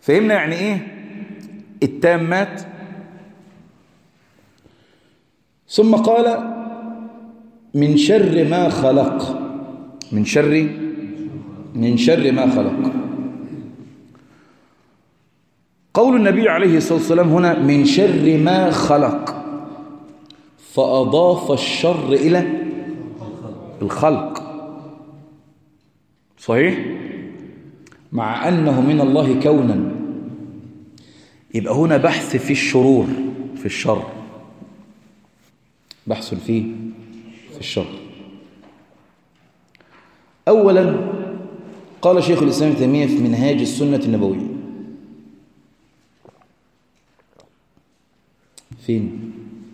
فهمنا يعني ايه التامات ثم قال من شر ما خلق من شر من شر ما خلق قول النبي عليه الصلاة والسلام هنا من شر ما خلق فأضاف الشر إلى الخلق صحيح مع أنه من الله كونا يبقى هنا بحث في الشرور في الشر بحث فيه في الشر أولا قال شيخ الإسلام تيمية في منهاج السنة النبوية فين؟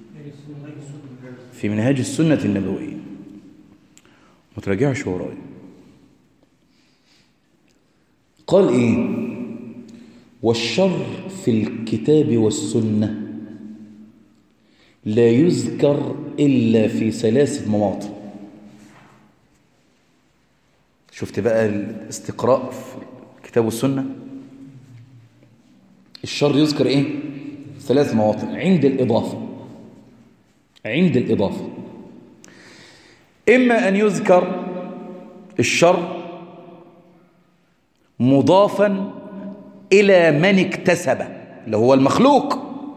في منهاج السنة النبوية ما تراجعش ورايا قال إيه والشر في الكتاب والسنة لا يذكر إلا في ثلاث مواطن شفت بقى الاستقراء في الكتاب والسنة الشر يذكر إيه ثلاث مواطن عند الإضافة عند الإضافة إما أن يذكر الشر مضافا إلى من اكتسب اللي هو المخلوق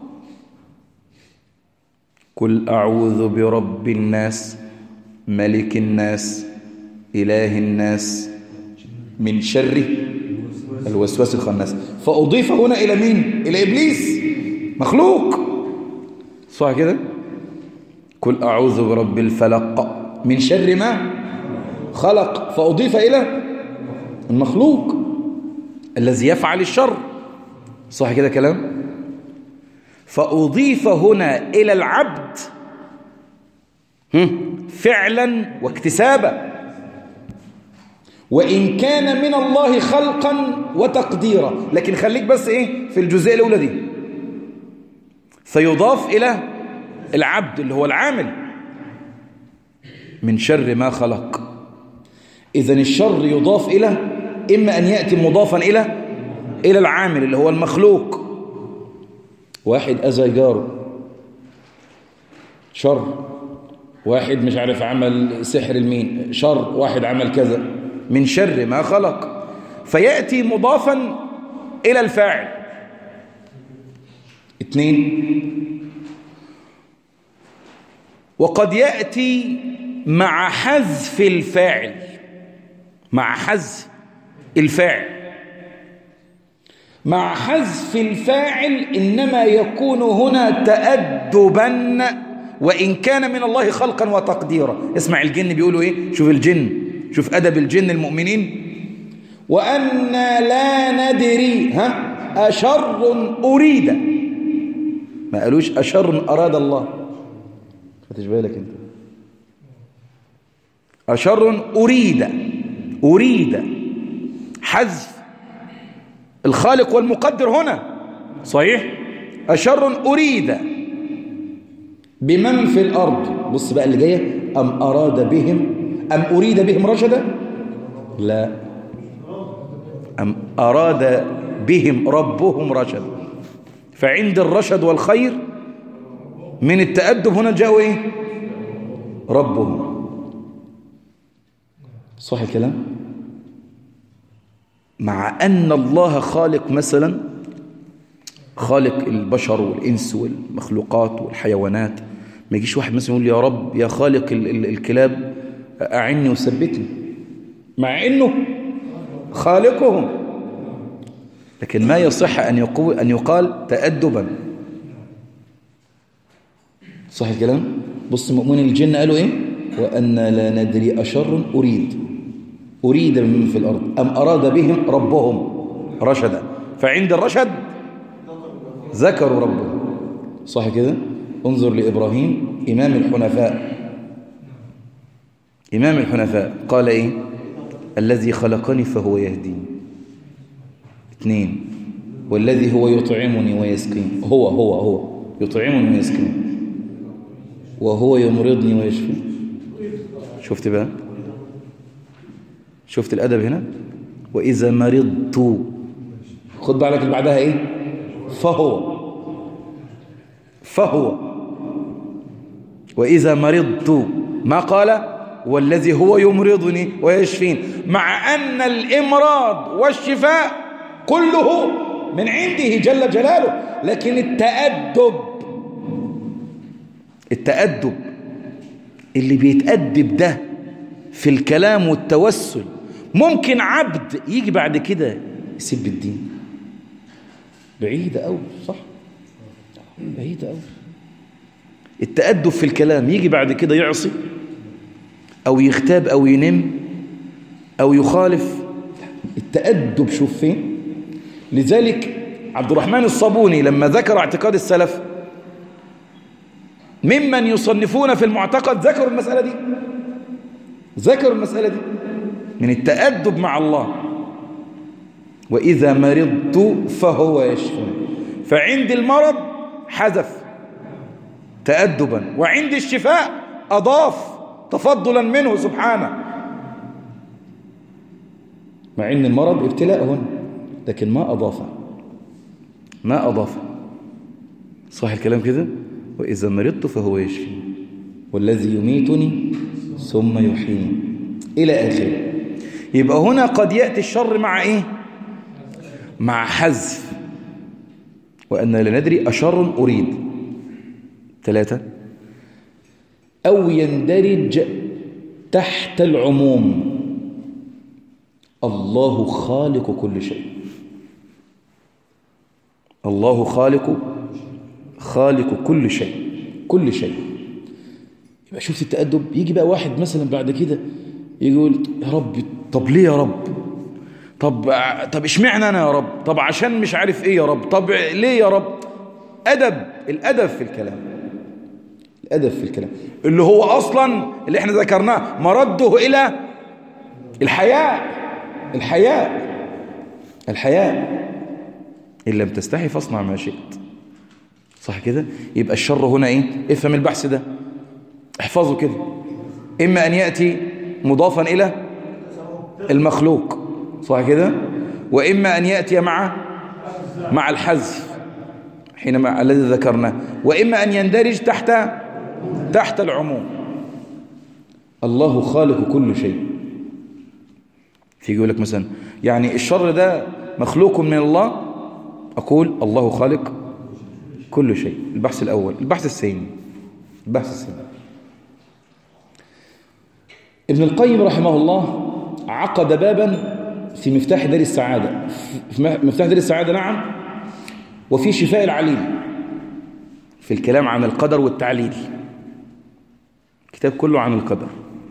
قل أعوذ برب الناس ملك الناس إله الناس من شر الوسواس الخناس فأضيف هنا إلى مين؟ إلى إبليس مخلوق صح كده؟ قل أعوذ برب الفلق من شر ما خلق فأضيف إلى المخلوق الذي يفعل الشر صح كده كلام فأضيف هنا إلى العبد فعلا واكتسابا وإن كان من الله خلقا وتقديرا لكن خليك بس إيه في الجزئية الأولى دي فيضاف إلى العبد اللي هو العامل من شر ما خلق إذا الشر يضاف إلى إما أن يأتي مضافا إلى إلى العامل اللي هو المخلوق واحد أذى جاره شر واحد مش عارف عمل سحر المين شر واحد عمل كذا من شر ما خلق فيأتي مضافا إلى الفاعل اثنين وقد يأتي مع حذف الفاعل مع حذف الفاعل مع حذف الفاعل إنما يكون هنا تأدبا وإن كان من الله خلقا وتقديرا اسمع الجن بيقولوا إيه شوف الجن شوف أدب الجن المؤمنين وأنا لا ندري ها أشر أريد ما قالوش أشر أراد الله خدش بالك انت أشر أريد أريد حذف الخالق والمقدر هنا صحيح أشر أريد بمن في الأرض بص بقى اللي جاية أم أراد بهم أم أريد بهم رشدا لا أم أراد بهم ربهم رشدا فعند الرشد والخير من التأدب هنا جاءوا إيه ربهم صح الكلام مع أن الله خالق مثلا خالق البشر والإنس والمخلوقات والحيوانات ما يجيش واحد مثلا يقول يا رب يا خالق ال ال الكلاب أعني وثبتني مع أنه خالقهم لكن ما يصح أن يقول أن يقال تأدبا صح الكلام بص مؤمن الجن قالوا إيه وأن لا ندري أشر أريد أريد من في الأرض أم أراد بهم ربهم رشدا فعند الرشد ذكروا ربهم صح كده انظر لإبراهيم إمام الحنفاء إمام الحنفاء قال إيه الذي خلقني فهو يهديني اثنين والذي هو يطعمني ويسقيني هو هو هو يطعمني ويسقيني وهو يمرضني ويشفيني شفت بقى شفت الأدب هنا وإذا مرضت خد بالك اللي بعدها ايه فهو فهو وإذا مرضت ما قال والذي هو يمرضني ويشفين مع أن الإمراض والشفاء كله من عنده جل جلاله لكن التأدب التأدب اللي بيتأدب ده في الكلام والتوسل ممكن عبد يجي بعد كده يسب الدين بعيدة أوي صح بعيدة أوي التأدب في الكلام يجي بعد كده يعصي أو يغتاب أو ينم أو يخالف التأدب شوف فين لذلك عبد الرحمن الصابوني لما ذكر اعتقاد السلف ممن يصنفون في المعتقد ذكروا المسألة دي ذكروا المسألة دي من التأدب مع الله وإذا مرضت فهو يشفي فعند المرض حذف تأدبا وعند الشفاء أضاف تفضلا منه سبحانه مع أن المرض ابتلاء هنا لكن ما أضاف ما أضاف صح الكلام كده وإذا مرضت فهو يشفي والذي يميتني ثم يحييني إلى آخره يبقى هنا قد يأتي الشر مع إيه مع حذف وأن لا ندري أشر أريد ثلاثة أو يندرج تحت العموم الله خالق كل شيء الله خالق خالق كل شيء كل شيء يبقى شفت التأدب يجي بقى واحد مثلا بعد كده يقول يا رب طب ليه يا رب طب طب اشمعنى انا يا رب طب عشان مش عارف ايه يا رب طب ليه يا رب ادب الادب في الكلام الادب في الكلام اللي هو اصلا اللي احنا ذكرناه مرده الى الحياء الحياء الحياء ان لم تستحي فاصنع ما شئت صح كده يبقى الشر هنا ايه افهم البحث ده احفظه كده اما ان ياتي مضافا الى المخلوق صح كده واما ان ياتي مع مع الحذف حينما الذي ذكرناه واما ان يندرج تحت تحت العموم الله خالق كل شيء في يقول لك مثلا يعني الشر ده مخلوق من الله اقول الله خالق كل شيء البحث الاول البحث الثاني البحث الثاني ابن القيم رحمه الله عقد بابا في مفتاح دار السعادة في مفتاح دار السعادة نعم وفي شفاء العليل في الكلام عن القدر والتعليل كتاب كله عن القدر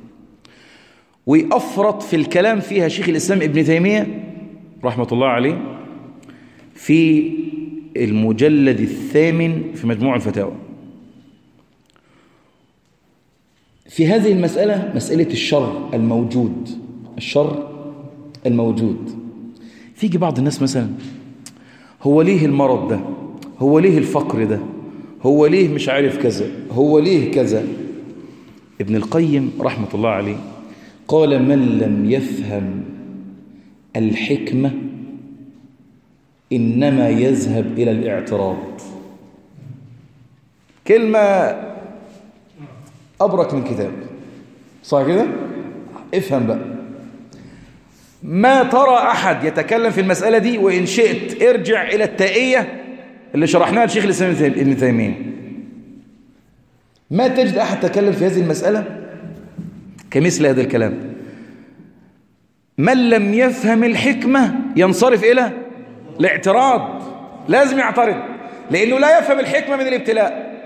وأفرط في الكلام فيها شيخ الإسلام ابن تيمية رحمة الله عليه في المجلد الثامن في مجموع الفتاوى في هذه المسألة مسألة الشر الموجود الشر الموجود فيجي بعض الناس مثلا هو ليه المرض ده هو ليه الفقر ده هو ليه مش عارف كذا هو ليه كذا ابن القيم رحمة الله عليه قال من لم يفهم الحكمة إنما يذهب إلى الاعتراض كلمة أبرك من كتاب صح كده افهم بقى ما ترى أحد يتكلم في المسألة دي وإن شئت ارجع إلى التائية اللي شرحناها لشيخ الإسلام ابن تيمية ما تجد أحد تكلم في هذه المسألة كمثل هذا الكلام من لم يفهم الحكمة ينصرف إلى الاعتراض لازم يعترض لأنه لا يفهم الحكمة من الابتلاء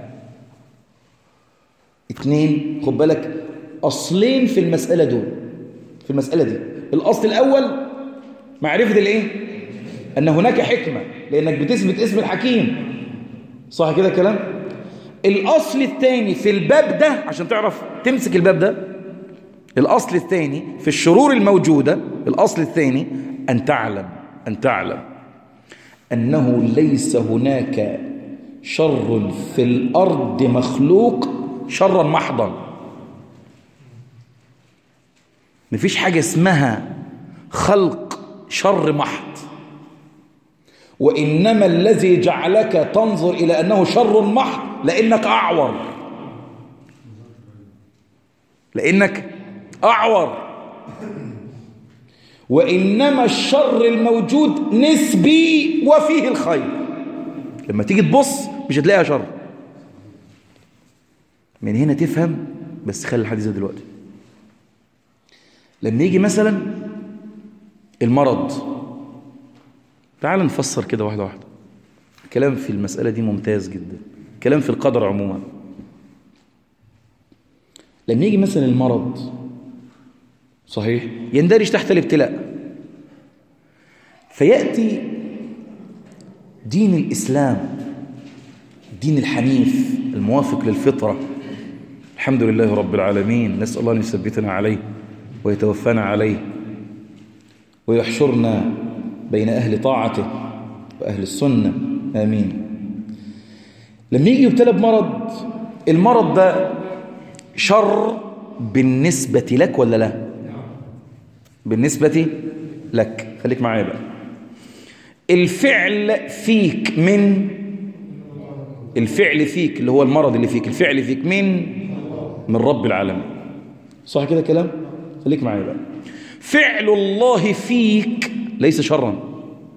اثنين خد بالك أصلين في المسألة دول في المسألة دي الأصل الأول معرفة الإيه؟ أن هناك حكمة لأنك بتثبت اسم الحكيم صح كده كلام؟ الأصل الثاني في الباب ده عشان تعرف تمسك الباب ده الأصل الثاني في الشرور الموجودة الأصل الثاني أن تعلم أن تعلم أنه ليس هناك شر في الأرض مخلوق شرا محضا مفيش حاجة اسمها خلق شر محض وإنما الذي جعلك تنظر إلى أنه شر محض لأنك أعور لأنك أعور وإنما الشر الموجود نسبي وفيه الخير لما تيجي تبص مش هتلاقيها شر من هنا تفهم بس خلي الحديث ده دلوقتي لما يجي مثلا المرض تعال نفسر كده واحدة واحدة كلام في المسألة دي ممتاز جدا كلام في القدر عموما لما يجي مثلا المرض صحيح يندرج تحت الابتلاء فيأتي دين الإسلام الدين الحنيف الموافق للفطرة الحمد لله رب العالمين نسأل الله أن يثبتنا عليه ويتوفانا عليه ويحشرنا بين أهل طاعته وأهل السنة آمين لما يجي يبتلى بمرض المرض ده شر بالنسبة لك ولا لا بالنسبة لك خليك معايا بقى الفعل فيك من الفعل فيك اللي هو المرض اللي فيك الفعل فيك من من رب العالمين صح كده كلام خليك معايا بقى فعل الله فيك ليس شرا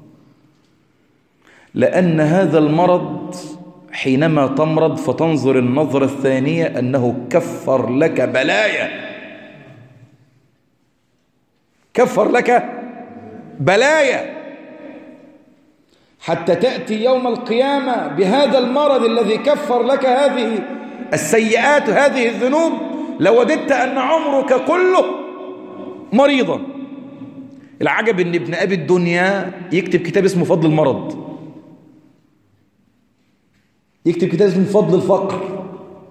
لأن هذا المرض حينما تمرض فتنظر النظرة الثانية أنه كفر لك بلايا كفر لك بلايا حتى تأتي يوم القيامة بهذا المرض الذي كفر لك هذه السيئات هذه الذنوب لوددت أن عمرك كله مريضا العجب أن ابن أبي الدنيا يكتب كتاب اسمه فضل المرض يكتب كتاب اسمه فضل الفقر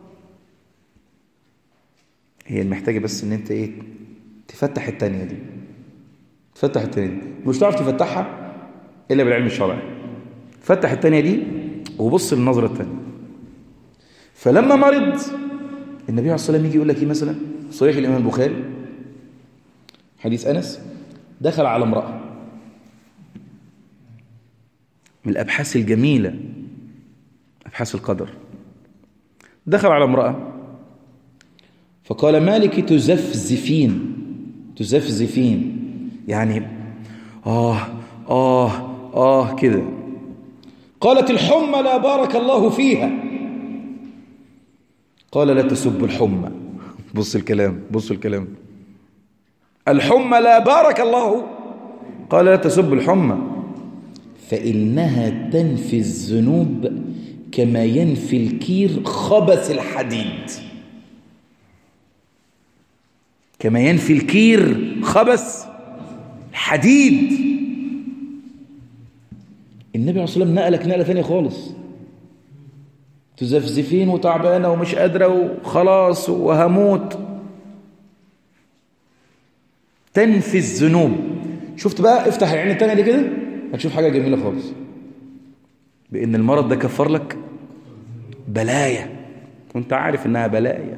هي المحتاجة بس ان انت ايه تفتح التانية دي تفتح التانية دي مش تعرف تفتحها الا بالعلم الشرعي فتح التانية دي وبص للنظرة التانية فلما مرض النبي عليه الصلاة والسلام يجي يقول لك ايه مثلا صحيح الامام البخاري حديث انس دخل على امرأة من الابحاث الجميلة أبحاث القدر دخل على امرأة فقال مالك تزفزفين تزفزفين يعني آه آه آه كده قالت الحمى لا بارك الله فيها قال لا تسب الحمى بص الكلام بص الكلام الحمى لا بارك الله قال لا تسب الحمى فإنها تنفي الذنوب كما ينفي الكير خبث الحديد كما ينفي الكير خبث الحديد النبي عليه الصلاة والسلام نقلك نقلة ثانية خالص تزفزفين وتعبانة ومش قادرة وخلاص وهموت تنفي الذنوب شفت بقى افتح العين التانية دي كده هتشوف حاجة جميلة خالص بأن المرض ده كفر لك بلايا وانت عارف انها بلايا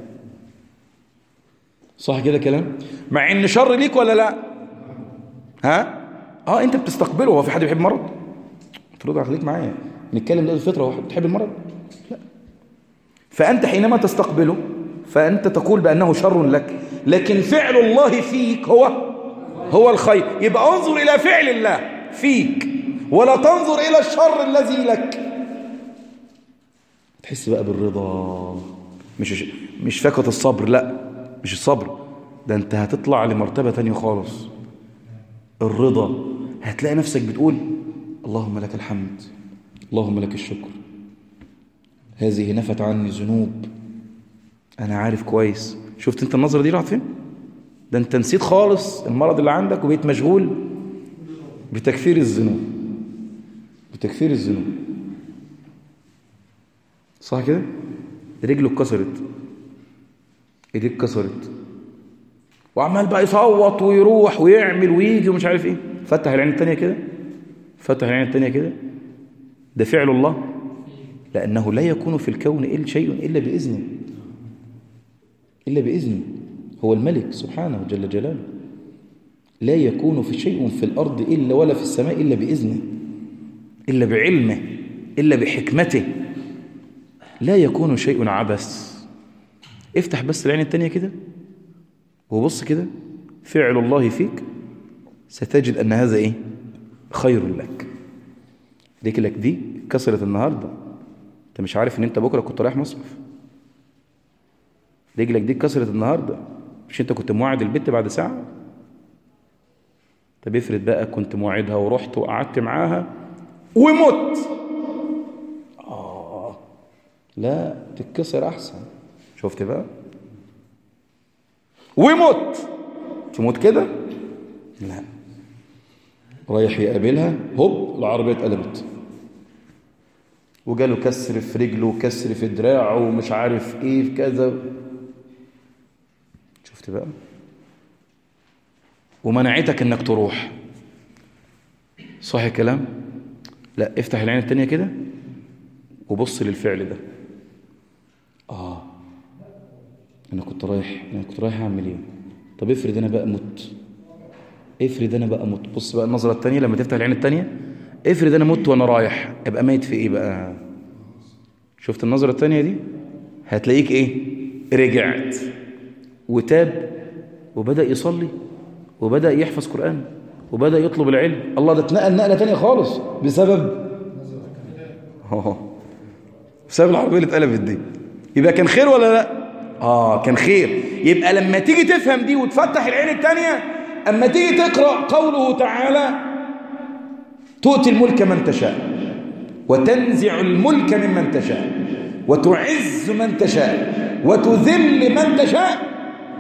صح كده كلام مع ان شر ليك ولا لا ها اه انت بتستقبله هو في حد بيحب المرض ترد خليك معايا نتكلم ده الفطره هو بتحب المرض لا فانت حينما تستقبله فانت تقول بانه شر لك لكن فعل الله فيك هو هو الخير يبقى انظر الى فعل الله فيك ولا تنظر إلى الشر الذي لك تحس بقى بالرضا مش مش فكرة الصبر لا مش الصبر ده انت هتطلع لمرتبة تانية خالص الرضا هتلاقي نفسك بتقول اللهم لك الحمد اللهم لك الشكر هذه نفت عني ذنوب انا عارف كويس شفت انت النظرة دي راحت فين ده انت نسيت خالص المرض اللي عندك وبقيت مشغول بتكفير الذنوب بتكفير الذنوب صح كده رجله اتكسرت ايديه اتكسرت وعمال بقى يصوت ويروح ويعمل ويجي ومش عارف ايه فتح العين التانية كده فتح العين التانية كده ده فعل الله لأنه لا يكون في الكون إلا شيء إلا بإذنه إلا بإذنه هو الملك سبحانه جل جلاله لا يكون في شيء في الأرض إلا ولا في السماء إلا بإذنه إلا بعلمه إلا بحكمته لا يكون شيء عبث افتح بس العين التانية كده وبص كده فعل الله فيك ستجد أن هذا إيه خير لك رجلك دي كسرت النهاردة انت مش عارف ان انت بكرة كنت رايح مصرف رجلك دي كسرت النهاردة مش انت كنت موعد البت بعد ساعة طب افرض بقى كنت موعدها ورحت وقعدت معاها ومت آه لا تتكسر أحسن شفت بقى ومت تموت كده لا رايح يقابلها هوب العربية اتقلبت وجاله كسر في رجله وكسر في دراعه ومش عارف ايه في كذا شفت بقى ومنعتك انك تروح صح الكلام لا افتح العين التانية كده وبص للفعل ده اه انا كنت رايح انا كنت رايح اعمل ايه طب افرض انا بقى مت افرض انا بقى مت بص بقى النظرة التانية لما تفتح العين التانية افرض انا مت وانا رايح ابقى ميت في ايه بقى شفت النظرة التانية دي هتلاقيك ايه رجعت وتاب وبدأ يصلي وبدأ يحفظ قرآن وبدأ يطلب العلم الله ده اتنقل نقلة تانية خالص بسبب بسبب العربية اللي اتقلبت دي يبقى كان خير ولا لا اه كان خير يبقى لما تيجي تفهم دي وتفتح العين التانية اما تيجي تقرأ قوله تعالى تؤتي الملك من تشاء وتنزع الملك ممن تشاء وتعز من تشاء وتذل من تشاء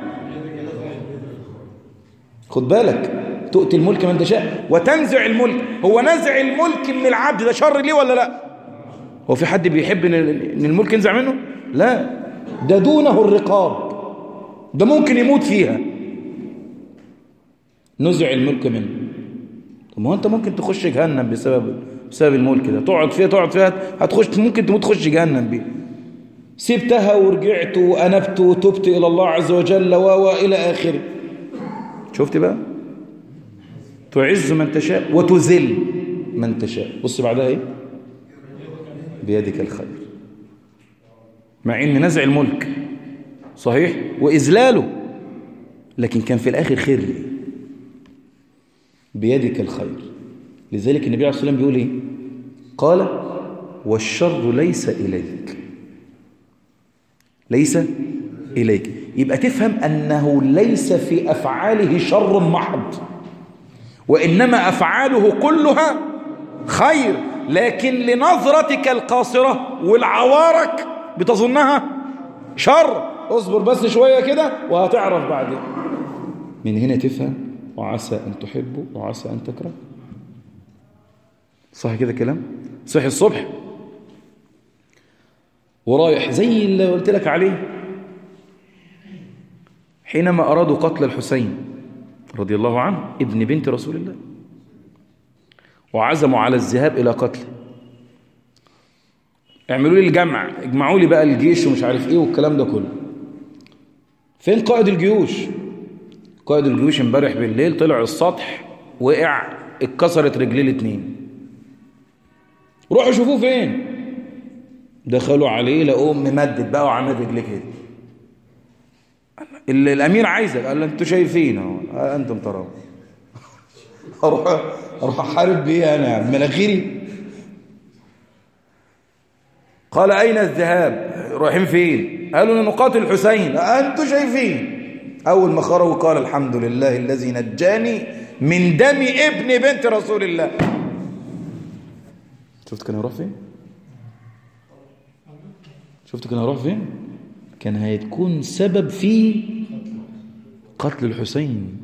خد بالك تؤتي الملك من تشاء وتنزع الملك هو نزع الملك من العبد ده شر ليه ولا لا هو في حد بيحب ان الملك ينزع منه لا ده دونه الرقاب ده ممكن يموت فيها نزع الملك منه طب ما هو انت ممكن تخش جهنم بسبب بسبب الملك ده تقعد فيها تقعد فيها هتخش ممكن تموت تخش جهنم بيه سبتها ورجعت وانبت وتبت الى الله عز وجل والى اخره شفت بقى تعز من تشاء وتذل من تشاء بص بعدها ايه بيدك الخير مع ان نزع الملك صحيح واذلاله لكن كان في الاخر خير ليه بيدك الخير لذلك النبي عليه الصلاه والسلام بيقول ايه قال والشر ليس اليك ليس اليك يبقى تفهم انه ليس في افعاله شر محض وانما افعاله كلها خير لكن لنظرتك القاصره والعوارك بتظنها شر اصبر بس شويه كده وهتعرف بعدين من هنا تفهم وعسى أن تحبوا وعسى أن تكرهوا صح كده كلام صحي الصبح ورايح زي اللي قلت لك عليه حينما أرادوا قتل الحسين رضي الله عنه ابن بنت رسول الله وعزموا على الذهاب إلى قتله اعملوا لي الجمع اجمعوا لي بقى الجيش ومش عارف ايه والكلام ده كله فين قائد الجيوش قائد الجيوش امبارح بالليل طلع السطح وقع اتكسرت رجليه الاتنين روحوا شوفوه فين دخلوا عليه لقوه ممدد بقى وعامل رجليه كده اللي الامير عايزك قال له انتوا شايفين اهو انتم ترون اروح اروح احارب بيه انا مناخيري قال اين الذهاب رايحين فين قالوا نقاتل الحسين انتوا شايفين أول ما خرجوا قال الحمد لله الذي نجاني من دم ابن بنت رسول الله شفت كان هيروح فين شفت كان هيروح فين كان هيكون سبب في قتل الحسين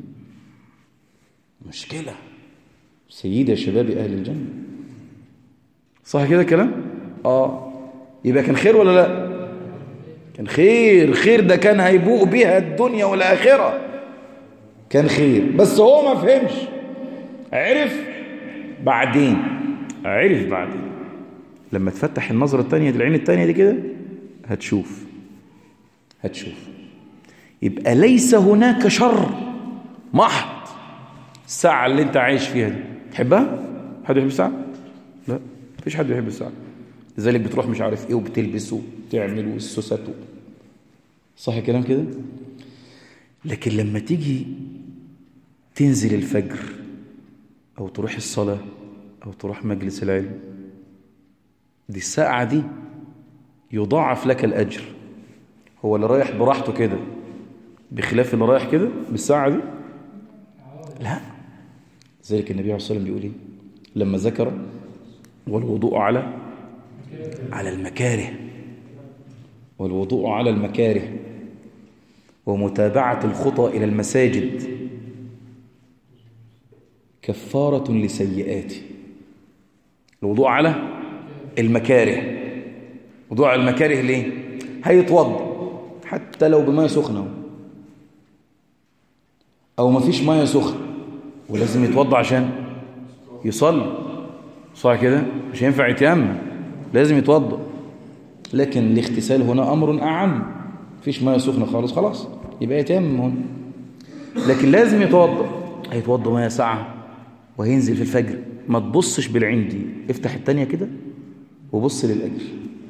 مشكلة سيدة شباب أهل الجنة صح كده كلام آه يبقى كان خير ولا لا كان خير خير ده كان هيبوء بيها الدنيا والآخرة كان خير بس هو ما فهمش عرف بعدين عرف بعدين لما تفتح النظرة التانية دي العين التانية دي كده هتشوف هتشوف يبقى ليس هناك شر محض الساعة اللي انت عايش فيها دي تحبها؟ حد يحب الساعة؟ لا مفيش حد بيحب الساعة لذلك بتروح مش عارف ايه وبتلبس وبتعمل والسوسات صح الكلام كده لكن لما تيجي تنزل الفجر او تروح الصلاة او تروح مجلس العلم دي الساعة دي يضاعف لك الأجر هو اللي رايح براحته كده بخلاف اللي رايح كده بالساعة دي لا ذلك النبي عليه الصلاة والسلام بيقول ايه لما ذكر والوضوء على على المكاره والوضوء على المكاره ومتابعة الخطى إلى المساجد كفارة لسيئات الوضوء على المكاره وضوء على المكاره ليه هيتوضا حتى لو بماء سخنه او ما فيش ميه سخنه ولازم يتوضا عشان يصلي صح كده مش هينفع يتيمم لازم يتوضا لكن الاغتسال هنا امر اعم فيش ميه سخنه خالص خلاص يبقى يتيمم هنا لكن لازم يتوضا هيتوضا ميه ساعه وهينزل في الفجر ما تبصش بالعين دي افتح التانية كده وبص للأجر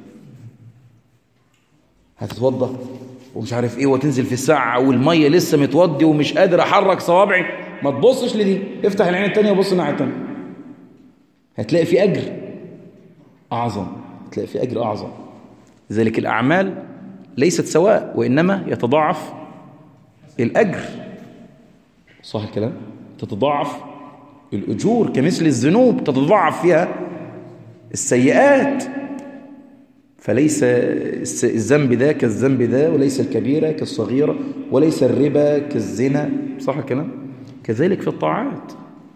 هتتوضى ومش عارف ايه وتنزل في الساعة والمية لسه متوضي ومش قادر احرك صوابعي ما تبصش لدي افتح العين التانية وبص الناحية التانية هتلاقي في أجر أعظم هتلاقي في أجر أعظم لذلك الأعمال ليست سواء وإنما يتضاعف الأجر صح الكلام تتضاعف الأجور كمثل الذنوب تتضاعف فيها السيئات فليس الذنب ده كالذنب ده وليس الكبيرة كالصغيرة وليس الربا كالزنا صح الكلام كذلك في الطاعات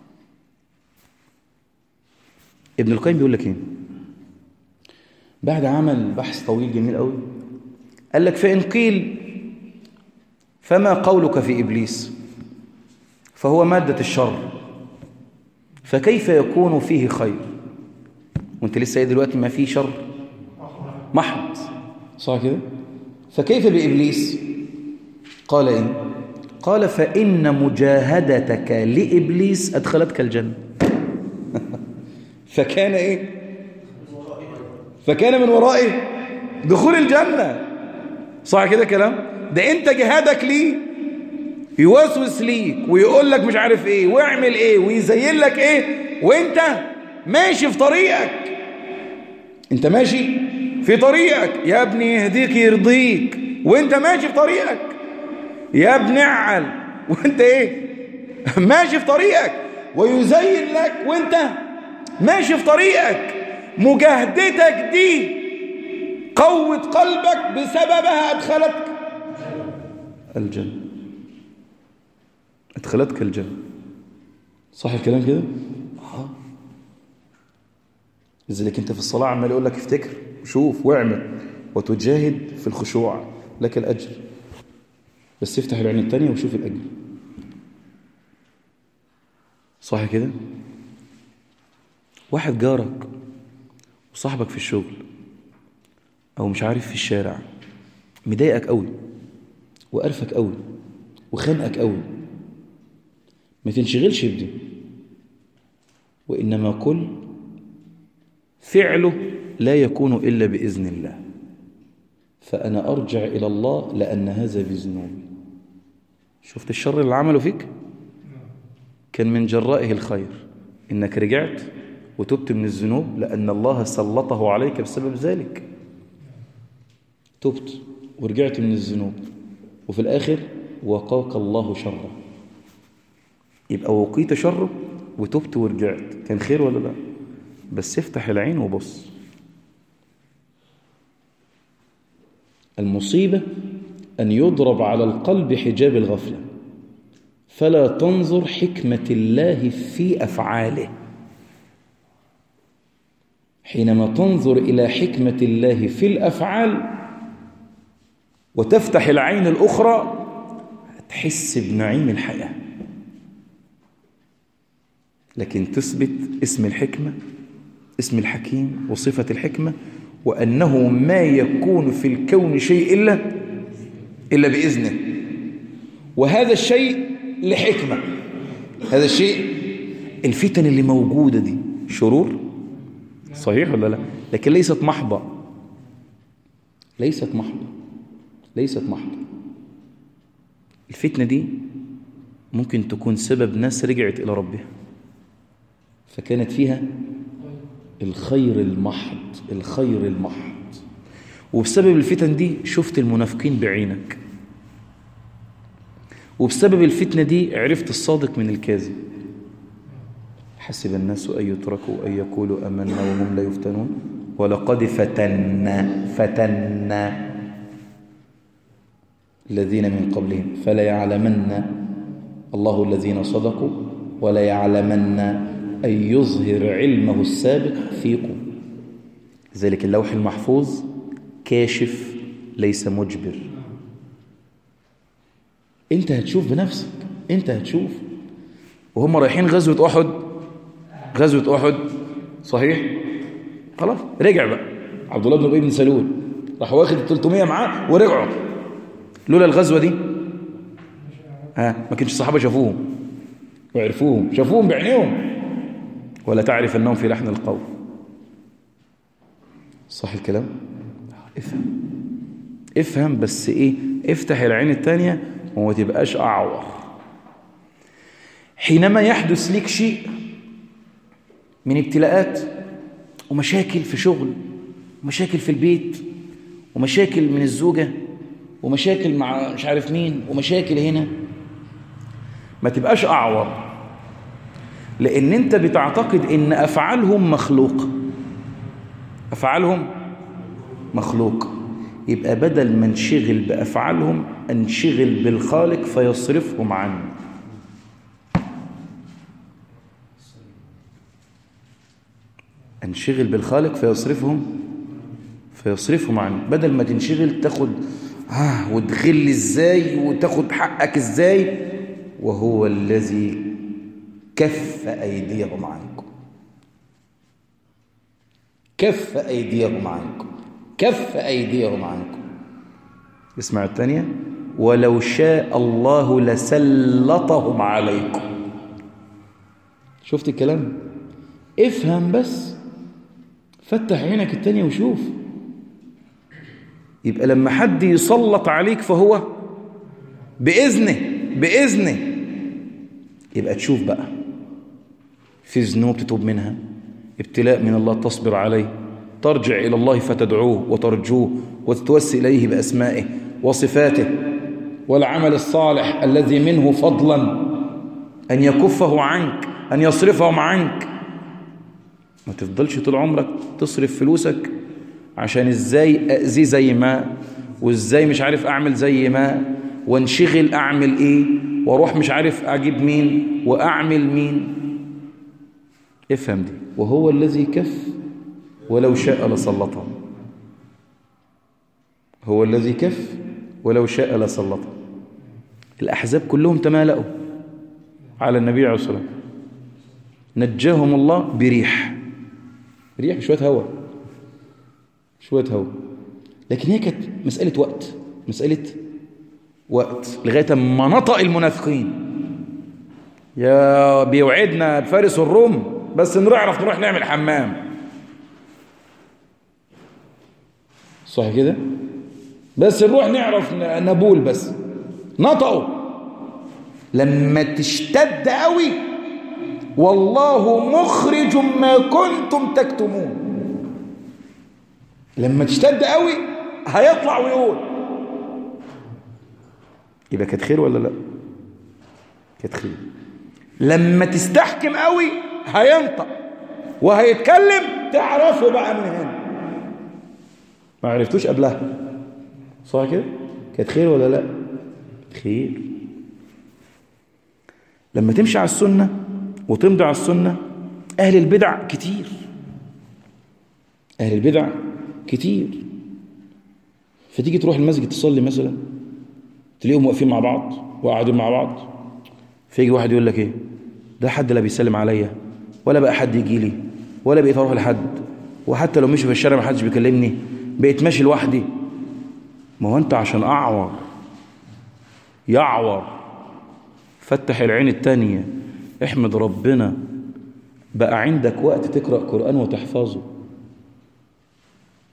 ابن القيم بيقول لك ايه بعد عمل بحث طويل جميل قوي قال لك فإن قيل فما قولك في إبليس فهو مادة الشر فكيف يكون فيه خير وانت لسه دلوقتي ما فيه شر محض صح كده فكيف بإبليس قال إيه قال فإن مجاهدتك لإبليس أدخلتك الجنة فكان إيه فكان من ورائه دخول الجنة صح كده كلام ده انت جهادك ليه يوسوس ليك ويقول لك مش عارف ايه واعمل ايه ويزين لك ايه وانت ماشي في طريقك انت ماشي في طريقك يا ابني يهديك يرضيك وانت ماشي في طريقك يا ابن اعل وانت ايه ماشي في طريقك ويزين لك وانت ماشي في طريقك مجاهدتك دي قوة قلبك بسببها أدخلتك الجنة أدخلتك الجنة صح الكلام كده؟ آه لذلك أنت في الصلاة عمال يقول لك افتكر وشوف واعمل وتجاهد في الخشوع لك الأجر بس افتح العين التانية وشوف الأجر صح كده؟ واحد جارك وصاحبك في الشغل او مش عارف في الشارع مضايقك قوي وقرفك قوي وخانقك قوي ما تنشغلش بدي وانما كل فعله لا يكون الا باذن الله فانا ارجع الى الله لان هذا بذنوبي شفت الشر اللي عمله فيك كان من جرائه الخير انك رجعت وتبت من الذنوب لأن الله سلطه عليك بسبب ذلك تبت ورجعت من الذنوب وفي الآخر وقاك الله شره يبقى وقيت شره وتبت ورجعت كان خير ولا لا بس افتح العين وبص المصيبة أن يضرب على القلب حجاب الغفلة فلا تنظر حكمة الله في أفعاله حينما تنظر إلى حكمة الله في الأفعال وتفتح العين الأخرى تحس بنعيم الحياة لكن تثبت اسم الحكمة اسم الحكيم وصفة الحكمة وأنه ما يكون في الكون شيء إلا إلا بإذنه وهذا الشيء لحكمة هذا الشيء الفتن اللي موجودة دي شرور صحيح ولا لا لكن ليست محضة ليست محضة ليست محضة الفتنة دي ممكن تكون سبب ناس رجعت إلى ربها فكانت فيها الخير المحض الخير المحض وبسبب الفتن دي شفت المنافقين بعينك وبسبب الفتنة دي عرفت الصادق من الكاذب حسب الناس أن يتركوا أن يقولوا أمنا وهم لا يفتنون ولقد فتنا فتنا الذين من قبلهم فلا يعلمن الله الذين صدقوا ولا يعلمن أن يظهر علمه السابق فيكم ذلك اللوح المحفوظ كاشف ليس مجبر انت هتشوف بنفسك انت هتشوف وهم رايحين غزوة أحد غزوة أحد صحيح خلاص رجع بقى عبد الله بن ابي بن سلول راح واخد ال 300 معاه ورجعوا لولا الغزوة دي ها ما كانش الصحابة شافوهم وعرفوهم شافوهم بعينيهم ولا تعرف أنهم في لحن القول صح الكلام افهم افهم بس ايه افتح العين التانية وما تبقاش أعور حينما يحدث لك شيء من ابتلاءات ومشاكل في شغل ومشاكل في البيت ومشاكل من الزوجة ومشاكل مع مش عارف مين ومشاكل هنا ما تبقاش أعور لأن أنت بتعتقد أن أفعالهم مخلوقة أفعالهم مخلوق يبقى بدل ما انشغل بأفعالهم انشغل بالخالق فيصرفهم عنه انشغل بالخالق فيصرفهم فيصرفهم عنه بدل ما تنشغل تاخد آه وتغل ازاي وتاخد حقك ازاي وهو الذي كف أيديهم عنكم كف أيديهم عنكم كف أيديهم عنكم اسمع الثانية ولو شاء الله لسلطهم عليكم شفت الكلام افهم بس فتح عينك التانية وشوف يبقى لما حد يسلط عليك فهو بإذنه بإذنه يبقى تشوف بقى في ذنوب تتوب منها ابتلاء من الله تصبر عليه ترجع إلى الله فتدعوه وترجوه وتتوسل إليه بأسمائه وصفاته والعمل الصالح الذي منه فضلا أن يكفه عنك أن يصرفهم عنك ما تفضلش طول عمرك تصرف فلوسك عشان ازاي أأذي زي ما وازاي مش عارف أعمل زي ما وانشغل أعمل إيه واروح مش عارف أجيب مين وأعمل مين افهم دي وهو الذي كف ولو شاء لسلطهم هو الذي كف ولو شاء لسلطهم الأحزاب كلهم تمالأوا على النبي عليه الصلاة والسلام نجاهم الله بريح ريح شوية هواء شوية هواء لكن هي كانت مسألة وقت مسألة وقت لغاية ما نطق المنافقين يا بيوعدنا بفارس الروم بس نعرف نروح نعمل حمام صح كده بس نروح نعرف نبول بس نطقوا لما تشتد قوي والله مخرج ما كنتم تكتمون لما تشتد قوي هيطلع ويقول يبقى كانت خير ولا لا كانت خير لما تستحكم قوي هينطق وهيتكلم تعرفه بقى من هنا ما عرفتوش قبلها صح كده كانت خير ولا لا خير لما تمشي على السنة وتمضي على السنة أهل البدع كتير أهل البدع كتير فتيجي تروح المسجد تصلي مثلا تلاقيهم واقفين مع بعض وقاعدين مع بعض فيجي واحد يقول لك ايه ده حد لا بيسلم عليا ولا بقى حد يجي لي ولا بقيت اروح لحد وحتى لو مشي في الشارع ما حدش بيكلمني بقيت ماشي لوحدي ما هو انت عشان اعور يعور فتح العين التانية احمد ربنا بقى عندك وقت تقرأ قرآن وتحفظه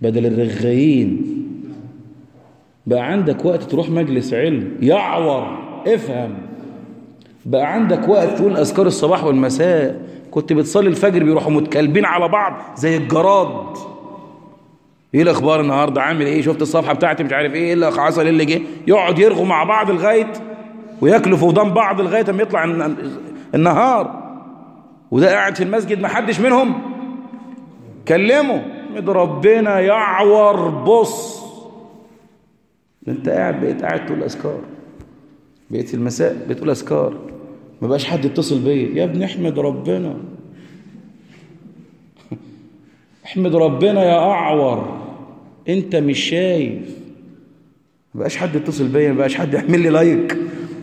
بدل الرغايين بقى عندك وقت تروح مجلس علم يعور افهم بقى عندك وقت تقول أذكار الصباح والمساء كنت بتصلي الفجر بيروحوا متكلبين على بعض زي الجراد ايه الاخبار النهارده عامل ايه شفت الصفحه بتاعتي مش عارف ايه ايه اللي حصل ايه اللي جه يقعد يرغوا مع بعض لغايه وياكلوا في ودان بعض لغايه ما يطلع النهار وده قاعد في المسجد ما حدش منهم كلمه احمد ربنا يعور بص انت قاعد بقيت قاعد تقول اذكار بقيت في المساء بتقول اذكار ما بقاش حد يتصل بيا يا ابني احمد ربنا احمد ربنا يا اعور انت مش شايف ما بقاش حد يتصل بيا ما بقاش حد يعمل لي لايك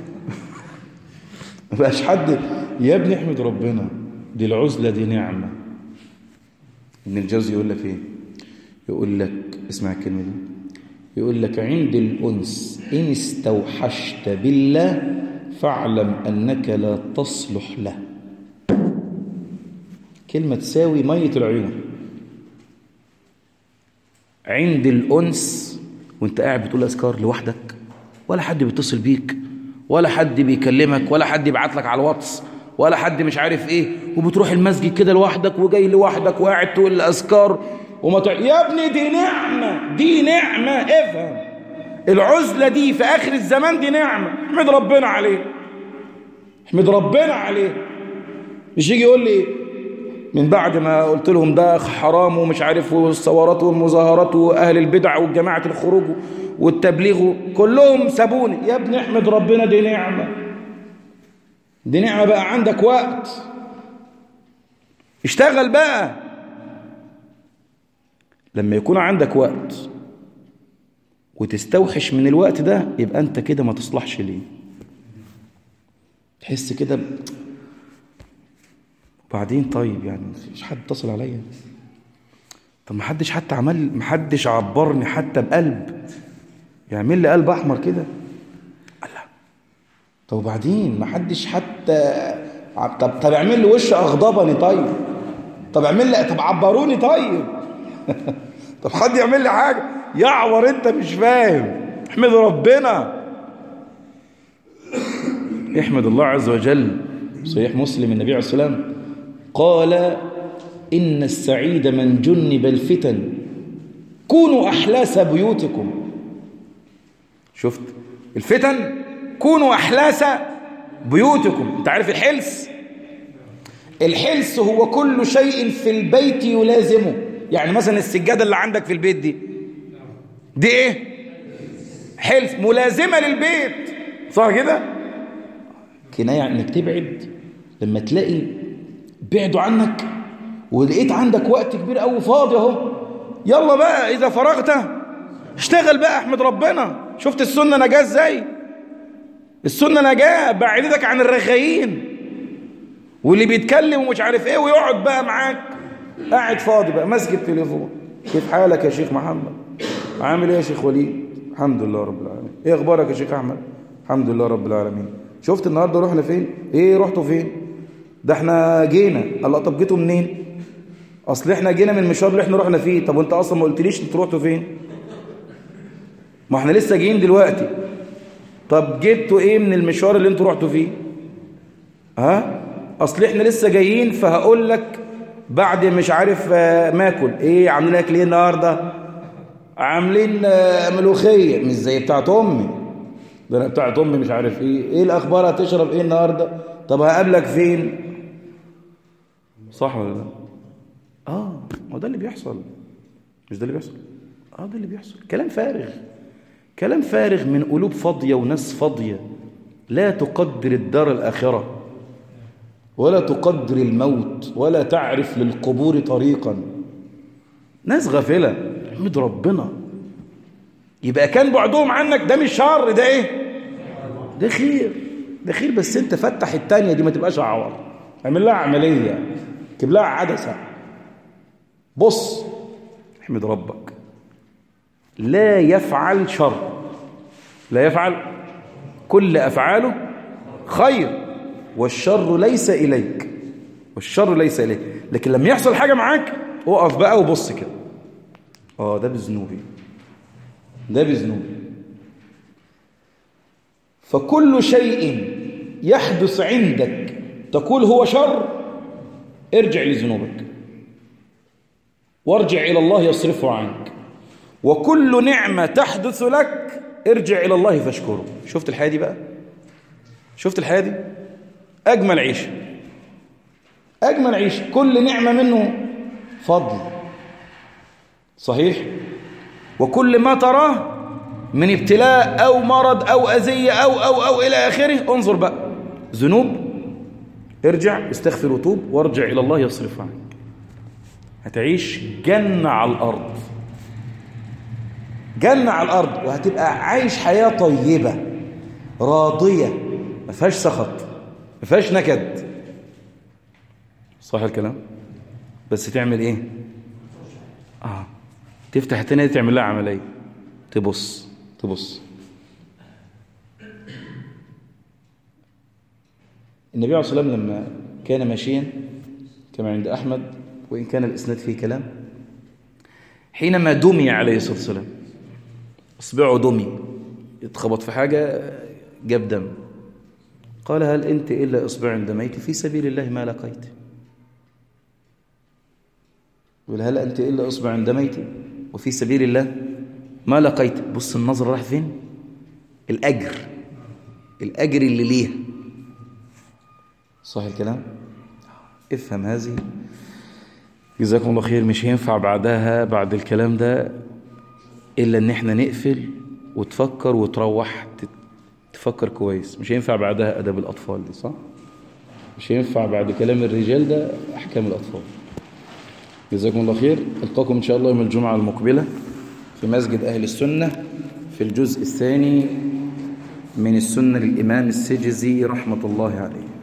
ما بقاش حد يا ابني احمد ربنا دي العزلة دي نعمة ابن الجوزي يقول لك ايه يقول لك اسمع الكلمة دي يقول لك عند الأنس إن استوحشت بالله فاعلم أنك لا تصلح له كلمة تساوي مية العيون عند الأنس وانت قاعد بتقول أذكار لوحدك ولا حد بيتصل بيك ولا حد بيكلمك ولا حد يبعت لك على الواتس ولا حد مش عارف ايه وبتروح المسجد كده لوحدك وجاي لوحدك وقاعد تقول الأذكار وما تع... يا ابني دي نعمة دي نعمة افهم العزلة دي في آخر الزمان دي نعمة احمد ربنا عليه احمد ربنا عليه مش يجي يقول لي من بعد ما قلت لهم ده حرام ومش عارف والثورات والمظاهرات واهل البدع والجماعه الخروج والتبليغ كلهم سابوني يا ابني احمد ربنا دي نعمه دي نعمه بقى عندك وقت اشتغل بقى لما يكون عندك وقت وتستوحش من الوقت ده يبقى انت كده ما تصلحش ليه تحس كده ب... وبعدين طيب يعني مفيش حد اتصل عليا طب ما حدش حتى عمل ما حدش عبرني حتى بقلب يعمل لي قلب احمر كده الله طب وبعدين ما حدش حتى طب طب اعمل لي وش اغضبني طيب طب اعمل لي طب عبروني طيب طب حد يعمل لي حاجه يعور انت مش فاهم احمد ربنا احمد الله عز وجل صحيح مسلم النبي عليه الصلاه والسلام قال إن السعيد من جنب الفتن كونوا أحلاس بيوتكم شفت الفتن كونوا أحلاس بيوتكم انت عارف الحلس الحلس هو كل شيء في البيت يلازمه يعني مثلا السجادة اللي عندك في البيت دي دي ايه حلس ملازمة للبيت صح كده كناية انك تبعد لما تلاقي بعدوا عنك ولقيت عندك وقت كبير قوي فاضي اهو يلا بقى اذا فرغت اشتغل بقى احمد ربنا شفت السنه نجاه ازاي السنه نجاه بعدتك عن الرغايين واللي بيتكلم ومش عارف ايه ويقعد بقى معاك قاعد فاضي بقى ماسك التليفون كيف حالك يا شيخ محمد عامل ايه يا شيخ وليد الحمد لله رب العالمين ايه اخبارك يا شيخ احمد الحمد لله رب العالمين شفت النهارده رحنا فين ايه رحتوا فين ده احنا جينا الله طب جيتوا منين اصل احنا جينا من المشوار اللي احنا رحنا فيه طب وانت اصلا ما قلتليش انتوا رحتوا فين ما احنا لسه جايين دلوقتي طب جبتوا ايه من المشوار اللي انتوا رحتوا فيه ها اصل احنا لسه جايين فهقول لك بعد مش عارف ماكل ايه عاملين اكل ايه النهارده عاملين ملوخيه مش زي بتاعت امي ده انا بتاعت امي مش عارف ايه ايه الاخبار هتشرب ايه النهارده طب هقابلك فين صح ولا لا اه ما ده اللي بيحصل مش ده اللي بيحصل اه ده اللي بيحصل كلام فارغ كلام فارغ من قلوب فاضيه وناس فاضيه لا تقدر الدار الاخره ولا تقدر الموت ولا تعرف للقبور طريقا ناس غافله احمد ربنا يبقى كان بعدهم عنك ده مش شر ده ايه ده خير ده خير بس انت فتح التانية دي ما تبقاش عور اعمل لها عملية جيب لها عدسة بص احمد ربك لا يفعل شر لا يفعل كل أفعاله خير والشر ليس إليك والشر ليس إليك لكن لما يحصل حاجة معاك اقف بقى وبص كده اه ده بذنوبي ده بذنوبي فكل شيء يحدث عندك تقول هو شر ارجع لذنوبك وارجع إلى الله يصرفه عنك وكل نعمة تحدث لك ارجع إلى الله فاشكره شفت الحياة دي بقى شفت الحياة دي أجمل عيشة أجمل عيشة كل نعمة منه فضل صحيح وكل ما تراه من ابتلاء أو مرض أو أذية أو أو أو إلى آخره انظر بقى ذنوب ارجع استغفر وتوب وارجع إلى الله يصرف عنك هتعيش جنة على الأرض جنة على الأرض وهتبقى عايش حياة طيبة راضية ما فيهاش سخط ما فيهاش نكد صح الكلام بس تعمل ايه اه تفتح التانية دي تعمل لها عملية تبص تبص النبي عليه الصلاة والسلام لما كان ماشيا كما عند أحمد وإن كان الإسناد فيه كلام حينما دمي عليه الصلاة والسلام اصبعه دمي اتخبط في حاجة جاب دم قال هل أنت إلا إصبع دميت في سبيل الله ما لقيت يقول هل أنت إلا إصبع دميت وفي سبيل الله ما لقيت بص النظر راح فين الأجر الأجر اللي ليها صح الكلام افهم هذه جزاكم الله خير مش هينفع بعدها بعد الكلام ده إلا إن احنا نقفل وتفكر وتروح تفكر كويس مش هينفع بعدها أدب الأطفال دي صح مش هينفع بعد كلام الرجال ده أحكام الأطفال جزاكم الله خير ألقاكم إن شاء الله يوم الجمعة المقبلة في مسجد أهل السنة في الجزء الثاني من السنة للإمام السجزي رحمة الله عليه